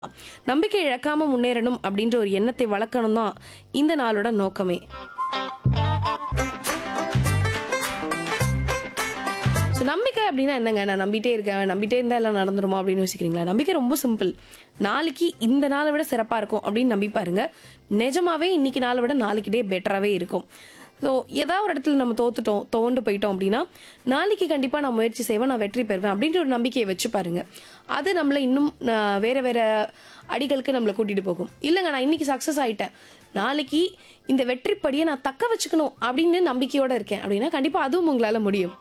நம்பிக்கை இழக்காம முன்னேறணும் அப்படின்ற ஒரு எண்ணத்தை வளர்க்கணும் தான் இந்த நாளோட நோக்கமே ஸோ நம்பிக்கை அப்படின்னா என்னங்க நான் நம்பிட்டே இருக்கேன் நம்பிட்டே இருந்தா எல்லாம் நடந்துருமா அப்படின்னு யோசிக்கிறீங்களா நம்பிக்கை ரொம்ப சிம்பிள் நாளைக்கு இந்த நாளை விட சிறப்பா இருக்கும் அப்படின்னு நம்பி பாருங்க நிஜமாவே இன்னைக்கு நாளை விட நாளைக்கு டே பெட்டராகவே இருக்கும் ஸோ ஏதாவது ஒரு இடத்துல நம்ம தோத்துட்டோம் தோண்டு போயிட்டோம் அப்படின்னா நாளைக்கு கண்டிப்பாக நான் முயற்சி செய்வேன் நான் வெற்றி பெறுவேன் அப்படின்ற ஒரு நம்பிக்கையை வச்சு பாருங்க அது நம்மளை இன்னும் ஆஹ், வேற வேற அடிகளுக்கு நம்மளை கூட்டிட்டு போகும் இல்லைங்க நான் இன்னைக்கு சக்ஸஸ் ஆயிட்டேன் நாளைக்கு இந்த வெற்றிப்படியை நான் தக்க வச்சுக்கணும் அப்படின்னு நம்பிக்கையோட இருக்கேன் அப்படின்னா கண்டிப்பாக அதுவும் உங்களால முடியும்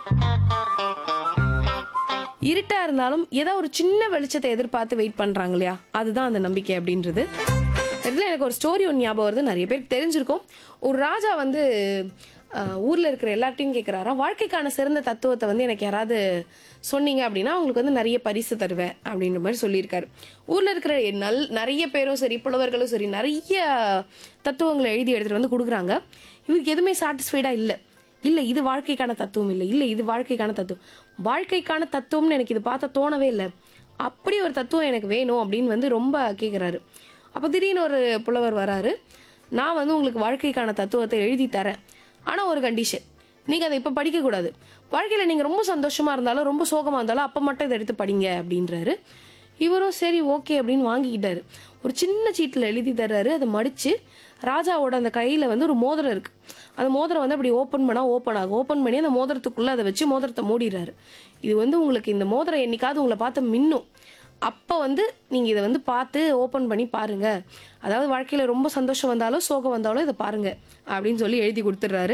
இருட்டா இருந்தாலும் ஏதோ ஒரு சின்ன வெளிச்சத்தை எதிர்பார்த்து வெயிட் பண்றாங்க இல்லையா அதுதான் அந்த நம்பிக்கை அப்படின்றது இதுல எனக்கு ஒரு ஸ்டோரி ஒன்று ஞாபகம் வருது நிறைய பேருக்கு தெரிஞ்சிருக்கும் ஒரு ராஜா வந்து அஹ், ஊர்ல இருக்கிற எல்லார்ட்டையும் கேட்குறாரா வாழ்க்கைக்கான சிறந்த தத்துவத்தை வந்து எனக்கு யாராவது சொன்னீங்க அப்படின்னா அவங்களுக்கு வந்து நிறைய பரிசு தருவேன் அப்படின்ற மாதிரி சொல்லியிருக்காரு ஊர்ல இருக்கிற நல் நிறைய பேரும் சரி புலவர்களும் சரி நிறைய தத்துவங்களை எழுதி எடுத்துட்டு வந்து கொடுக்குறாங்க இவருக்கு எதுவுமே சாட்டிஸ்ஃபைடா இல்லை இல்ல இது வாழ்க்கைக்கான தத்துவம் இல்லை இல்ல இது வாழ்க்கைக்கான தத்துவம் வாழ்க்கைக்கான தத்துவம்னு எனக்கு இது பார்த்தா தோணவே இல்லை அப்படி ஒரு தத்துவம் எனக்கு வேணும் அப்படின்னு வந்து ரொம்ப கேட்குறாரு அப்போ திடீர்னு ஒரு புலவர் வராரு நான் வந்து உங்களுக்கு வாழ்க்கைக்கான தத்துவத்தை எழுதி தரேன் ஆனால் ஒரு கண்டிஷன் நீங்கள் அதை இப்போ படிக்கக்கூடாது வாழ்க்கையில் நீங்கள் ரொம்ப சந்தோஷமாக இருந்தாலும் ரொம்ப சோகமாக இருந்தாலும் அப்போ மட்டும் இதை எடுத்து படிங்க அப்படின்றாரு இவரும் சரி ஓகே அப்படின்னு வாங்கிக்கிட்டாரு ஒரு சின்ன சீட்டில் எழுதி தர்றாரு அதை மடிச்சு ராஜாவோட அந்த கையில் வந்து ஒரு மோதிரம் இருக்கு அந்த மோதிரம் வந்து அப்படி ஓப்பன் பண்ணா ஓப்பன் ஆகும் ஓப்பன் பண்ணி அந்த மோதிரத்துக்குள்ள அதை வச்சு மோதிரத்தை மூடிடுறாரு இது வந்து உங்களுக்கு இந்த மோதிரம் என்னைக்காவது உங்களை பார்த்து மின்னும் அப்போ வந்து நீங்கள் இதை வந்து பார்த்து ஓப்பன் பண்ணி பாருங்க அதாவது வாழ்க்கையில் ரொம்ப சந்தோஷம் வந்தாலும் சோகம் வந்தாலும் இதை பாருங்க அப்படின்னு சொல்லி எழுதி கொடுத்துட்றாரு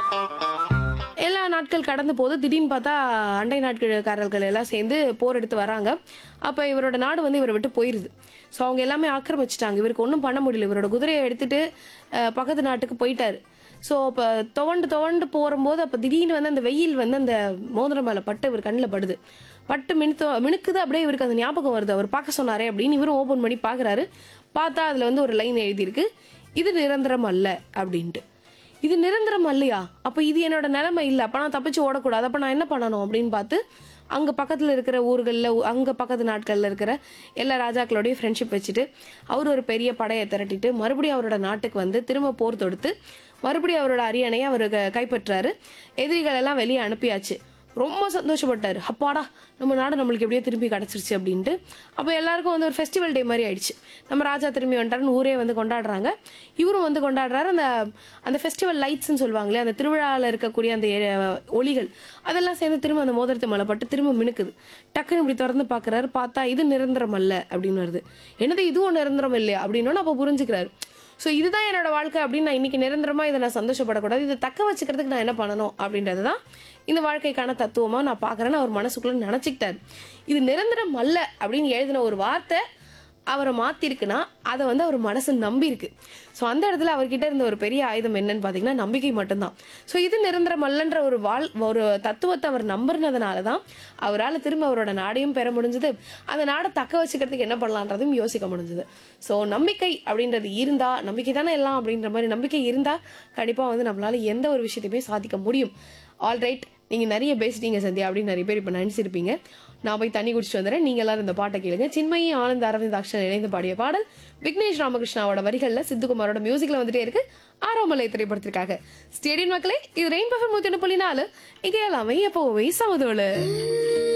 எல்லா நாட்கள் கடந்து போது திடீர்னு பார்த்தா அண்டை நாட்காரர்கள் எல்லாம் சேர்ந்து போர் எடுத்து வராங்க அப்போ இவரோட நாடு வந்து இவரை விட்டு போயிருது ஸோ அவங்க எல்லாமே ஆக்கிரமிச்சிட்டாங்க இவருக்கு ஒன்றும் பண்ண முடியல இவரோட குதிரையை எடுத்துட்டு அஹ், பக்கத்து நாட்டுக்கு போயிட்டாரு ஸோ இப்போ துவண்டு துவண்டு போகும்போது அப்போ திடீர்னு வந்து அந்த வெயில் வந்து அந்த மோதிரம் மேலே பட்டு இவர் கண்ணில் படுது பட்டு மினுத்து மினுக்குது அப்படியே இவருக்கு அந்த ஞாபகம் வருது அவர் பார்க்க சொன்னாரே அப்படின்னு இவரும் ஓப்பன் பண்ணி பார்க்குறாரு பார்த்தா அதில் வந்து ஒரு லைன் எழுதியிருக்கு இது நிரந்தரம் அல்ல அப்படின்ட்டு இது நிரந்தரம் அல்லையா அப்போ இது என்னோட நிலைமை இல்லை அப்போ நான் தப்பிச்சு ஓடக்கூடாது அப்போ நான் என்ன பண்ணணும் அப்படின்னு பார்த்து அங்கே பக்கத்தில் இருக்கிற ஊர்களில் அங்கே பக்கத்து நாட்களில் இருக்கிற எல்லா ராஜாக்களோடய ஃப்ரெண்ட்ஷிப் வச்சுட்டு அவர் ஒரு பெரிய படையை திரட்டிட்டு மறுபடியும் அவரோட நாட்டுக்கு வந்து திரும்ப போர் தொடுத்து மறுபடியும் அவரோட அரியணையை அவர் க- கைப்பற்றாரு எதிரிகள் எல்லாம் வெளியே அனுப்பியாச்சு ரொம்ப சந்தோஷப்பட்டாரு அப்பாடா நம்ம நாடு நம்மளுக்கு எப்படியோ திரும்பி கிடச்சிருச்சு அப்படின்ட்டு அப்போ எல்லாருக்கும் வந்து ஒரு ஃபெஸ்டிவல் டே மாதிரி ஆயிடுச்சு நம்ம ராஜா திரும்பி வந்துட்டாருன்னு ஊரே வந்து கொண்டாடுறாங்க இவரும் வந்து கொண்டாடுறாரு அந்த அந்த ஃபெஸ்டிவல் லைட்ஸ்னு சொல்லுவாங்களே அந்த திருவிழாவில் இருக்கக்கூடிய அந்த எ- ஒளிகள் அதெல்லாம் சேர்ந்து திரும்ப அந்த மோதிரத்து மேலே பட்டு திரும்ப மினுக்குது டக்குன்னு இப்படி திறந்து பார்க்குறாரு பார்த்தா இது நிரந்தரம் அல்ல அப்படின்னு வருது என்னது இதுவும் நிரந்தரம் இல்லையா அப்படின்னு அப்போ புரிஞ்சுக்கிறாரு ஸோ இதுதான் என்னோட வாழ்க்கை அப்படின்னு நான் இன்னைக்கு நிரந்தரமா இதை நான் சந்தோஷப்படக்கூடாது இதை தக்க வச்சுக்கிறதுக்கு நான் என்ன பண்ணணும் அப்படின்றது தான் இந்த வாழ்க்கைக்கான தத்துவமா நான் பார்க்கறேன்னு அவர் மனசுக்குள்ள நினைச்சுக்கிட்டாரு இது நிரந்தரம் அல்ல அப்படின்னு எழுதின ஒரு வார்த்தை அவரை மாத்திருக்குன்னா அதை வந்து அவர் மனசு நம்பி இருக்கு ஸோ அந்த இடத்துல அவர்கிட்ட இருந்த ஒரு பெரிய ஆயுதம் என்னன்னு பார்த்தீங்கன்னா நம்பிக்கை மட்டும்தான் ஸோ இது நிரந்தரம் அல்லன்ற ஒரு வாழ் ஒரு தத்துவத்தை அவர் நம்புறதுனால தான் அவரால் திரும்ப அவரோட நாடையும் பெற முடிஞ்சது அந்த நாடை தக்க வச்சுக்கிறதுக்கு என்ன பண்ணலான்றதையும் யோசிக்க முடிஞ்சது ஸோ நம்பிக்கை அப்படின்றது இருந்தா நம்பிக்கை தானே எல்லாம் அப்படின்ற மாதிரி நம்பிக்கை இருந்தா கண்டிப்பாக வந்து நம்மளால எந்த ஒரு விஷயத்தையுமே சாதிக்க முடியும் ஆல்ரைட் நீங்கள் நிறைய பேசிட்டீங்க சந்தியா அப்படின்னு நிறைய பேர் இப்போ நினச்சிருப்பீங்க நான் போய் தண்ணி குடிச்சிட்டு வந்துடுறேன் நீங்க எல்லாரும் இந்த பாட்டை கேளுங்க சின்மயி ஆனந்த் அரவிந்த் அக்ஷன் இணைந்து பாடிய பாடல் விக்னேஷ் ராமகிருஷ்ணாவோட வரிகள்ல சித்துக்குமாரோட மியூசிக்ல வந்துட்டே இருக்கு ஆரோமலை திரைப்படத்திற்காக ஸ்டேடியம் மக்களே இது ரெயின் பஃபர் நூத்தி ஒன்று புள்ளி நாலு இங்கே எல்லாமே எப்போவே சமதோடு